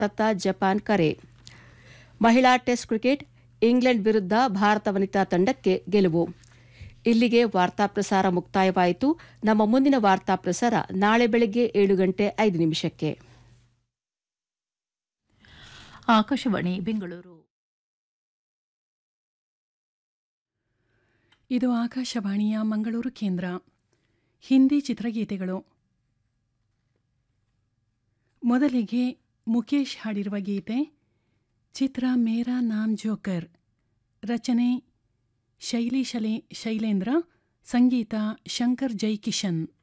Bharat Japan ಕರೆ ಮಹಿಳಾ test cricket England ವಿರುದ್ಧ ಭಾರತ ವನಿತಾ ತಂಡಕ್ಕೆ ಗೆಲುವು ಇಲ್ಲಿಗೆ ವಾರ್ತಾ ಪ್ರಸಾರ ಮುಕ್ತಾಯವಾಯಿತು ನಮ್ಮ ಮುಂದಿನ ವಾರ್ತಾ ಪ್ರಸಾರ ನಾಳೆ ಬೆಳಗ್ಗೆ ಏಳು ಗಂಟೆ ಐದು ನಿಮಿಷಕ್ಕೆ ಆಕಾಶವಾಣಿ ಬೆಂಗಳೂರು ಇದು ಆಕಾಶವಾಣಿಯ ಮಂಗಳೂರು ಕೇಂದ್ರ ಹಿಂದಿ ಚಿತ್ರಗೀತೆಗಳು ಮೊದಲಿಗೆ ಮುಖೇಶ್ ಹಾಡಿರುವ ಗೀತೆ ಚಿತ್ರ ಮೇರಾ ನಾಮ್ ಜೋಕರ್ ರಚನೆ ಶೈಲಿ ಶಲೆ ಶೈಲೇಂದ್ರ ಸಂಗೀತ ಶಂಕರ್ ಜೈ ಕಿಶನ್